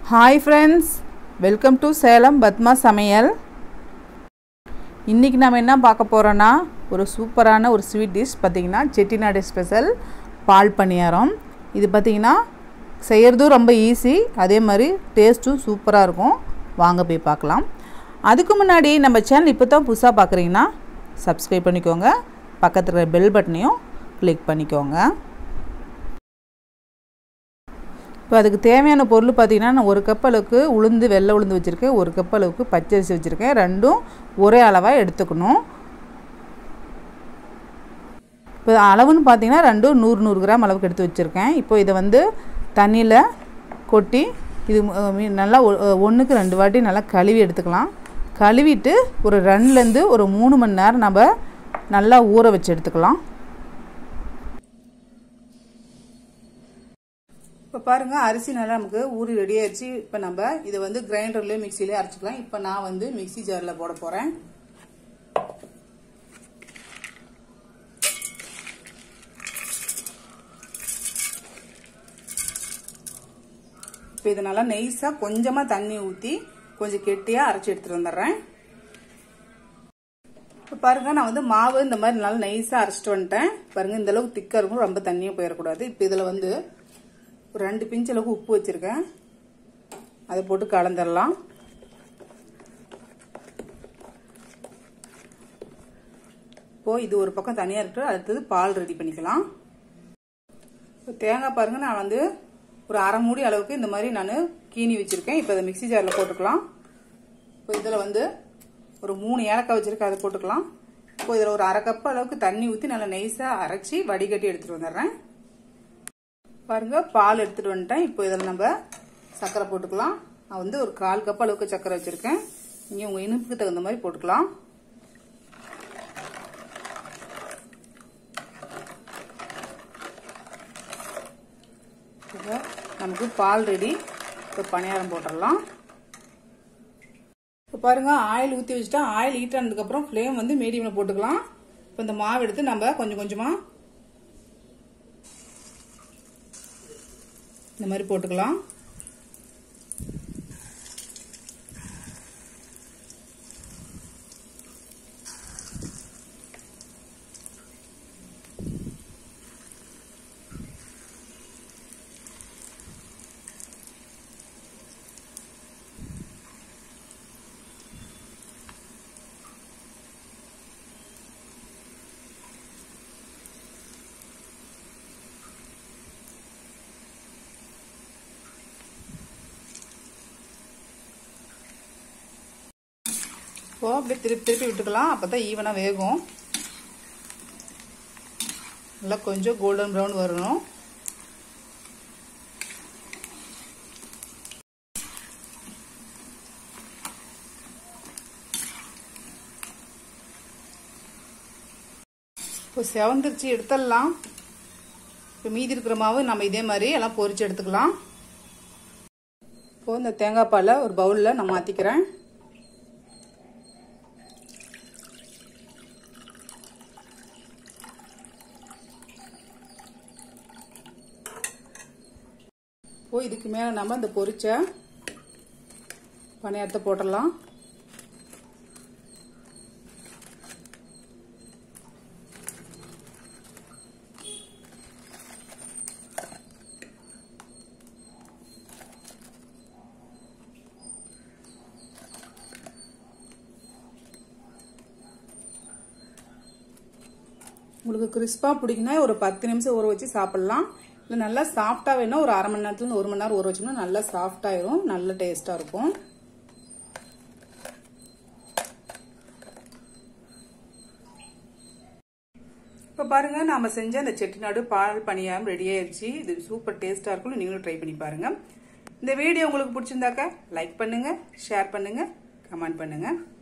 hi friends welcome to Salem Padma சமையல் இன்றைக்கி நம்ம என்ன பார்க்க போகிறோன்னா ஒரு சூப்பரான ஒரு ஸ்வீட் டிஷ் பார்த்திங்கன்னா செட்டிநாடு ஸ்பெஷல் பால் பணியாரம் இது பார்த்திங்கன்னா செய்கிறதும் ரொம்ப ஈஸி அதே மாதிரி டேஸ்ட்டும் சூப்பராக இருக்கும் வாங்க போய் பார்க்கலாம் அதுக்கு முன்னாடி நம்ம சேனல் இப்போ தான் புதுசாக பார்க்குறீங்கன்னா சப்ஸ்கிரைப் பண்ணிக்கோங்க பக்கத்தில் இருக்கிற பெல் பட்டனையும் கிளிக் பண்ணிக்கோங்க இப்போ அதுக்கு தேவையான பொருள் பார்த்திங்கன்னா நான் ஒரு கப் அளவுக்கு உளுந்து வெள்ளை உளுந்து வச்சுருக்கேன் ஒரு கப் அளவுக்கு பச்சரிசி வச்சுருக்கேன் ரெண்டும் ஒரே அளவாக எடுத்துக்கணும் இப்போ அளவுன்னு பார்த்தீங்கன்னா ரெண்டும் நூறு நூறு கிராம் அளவுக்கு எடுத்து வச்சுருக்கேன் இப்போ இதை வந்து தண்ணியில் கொட்டி இது நல்லா ஒன்றுக்கு ரெண்டு வாட்டி நல்லா கழுவி எடுத்துக்கலாம் கழுவிட்டு ஒரு ரெண்டுலேருந்து ஒரு மூணு மணி நேரம் நம்ம நல்லா ஊற வச்சு எடுத்துக்கலாம் இப்போ பாருங்கள் அரிசி நல்லா நமக்கு ஊறி ரெடி ஆயிடுச்சு இப்போ நம்ம இதை வந்து கிரைண்டர்லேயே மிக்சிலேயே அரைச்சிக்கலாம் இப்போ நான் வந்து மிக்சி ஜாரில் போட போகிறேன் இப்போ இதை நல்லா நெய்ஸாக கொஞ்சமாக தண்ணி ஊற்றி கொஞ்சம் கெட்டியாக அரைச்சி எடுத்துகிட்டு வந்துடுறேன் இப்போ பாருங்க நான் வந்து மாவு இந்த மாதிரி நல்லா நைஸாக அரைச்சிட்டு வந்துட்டேன் பாருங்க இந்த அளவுக்கு திக்காக இருக்கும் ரொம்ப தண்ணியாக போயிடக்கூடாது இப்போ இதில் வந்து ஒரு ரெண்டு பிஞ்சு அளவுக்கு உப்பு வச்சுருக்கேன் அதை போட்டு கலந்துடலாம் இப்போது இது ஒரு பக்கம் தனியாக இருக்கு அடுத்தது பால் ரெடி பண்ணிக்கலாம் இப்போ தேங்காய் பாருங்க நான் வந்து ஒரு அரை மூடி அளவுக்கு இந்த மாதிரி நான் கீனி வச்சுருக்கேன் இப்போ அதை மிக்சி ஜாரில் போட்டுக்கலாம் இப்போ இதில் வந்து ஒரு மூணு ஏலக்காய் வச்சுருக்கேன் அதை போட்டுக்கலாம் இப்போ இதில் ஒரு அரை கப் அளவுக்கு தண்ணி ஊற்றி நல்லா நைஸாக அரைச்சி வடிகட்டி எடுத்துகிட்டு வந்துடுறேன் பாருங்க பால் எடுத்துட்டு வந்துட்டேன் இப்போ இதில் நம்ம சர்க்கரை போட்டுக்கலாம் நான் வந்து ஒரு கால் கப் அளவுக்கு சர்க்கரை வச்சிருக்கேன் நீங்கள் உங்கள் இனிப்புக்கு தகுந்த மாதிரி போட்டுக்கலாம் நமக்கு பால் ரெடி இப்போ பணியாரம் போட்டுடலாம் இப்போ பாருங்க ஆயில் ஊற்றி வச்சுட்டா ஆயில் ஹீட் ஆனதுக்கப்புறம் ஃப்ளேம் வந்து மீடியமில் போட்டுக்கலாம் இப்போ இந்த மாவு எடுத்து நம்ம கொஞ்சம் கொஞ்சமாக இந்த மாதிரி போட்டுக்கலாம் இப்போ அப்படியே திருப்பி திருப்பி விட்டுக்கலாம் அப்போ தான் ஈவனாக வேகும் நல்லா கொஞ்சம் கோல்டன் ப்ரௌன் வரணும் இப்போ செவந்திரிச்சு எடுத்துடலாம் இப்போ மீதி இருக்கிற மாவு நம்ம இதே மாதிரி எல்லாம் பொரிச்சு எடுத்துக்கலாம் இப்போ இந்த தேங்காய் பாலை ஒரு பவுலில் நான் மாற்றிக்கிறேன் இப்போ இதுக்கு மேலே நம்ம இந்த பொரிச்ச பணியாரத்தை போட்டுடலாம் உங்களுக்கு கிறிஸ்பாக பிடிக்குன்னா ஒரு பத்து நிமிஷம் ஊற வச்சு சாப்பிட்லாம் இல்லை நல்லா சாஃப்டாக வேணும் ஒரு அரை மணி நேரத்துலேருந்து ஒரு மணி நேரம் ஊற வச்சோம்னா நல்லா சாஃப்டாயிரும் நல்ல டேஸ்ட்டாக இருக்கும் இப்போ பாருங்க நாம செஞ்ச அந்த செட்டிநாடு பால் பணியாரம் ரெடி ஆயிடுச்சு இது சூப்பர் டேஸ்ட்டாக இருக்கும் நீங்களும் ட்ரை பண்ணி பாருங்க இந்த வீடியோ உங்களுக்கு பிடிச்சிருந்தாக்க லைக் பண்ணுங்க ஷேர் பண்ணுங்க கமெண்ட் பண்ணுங்க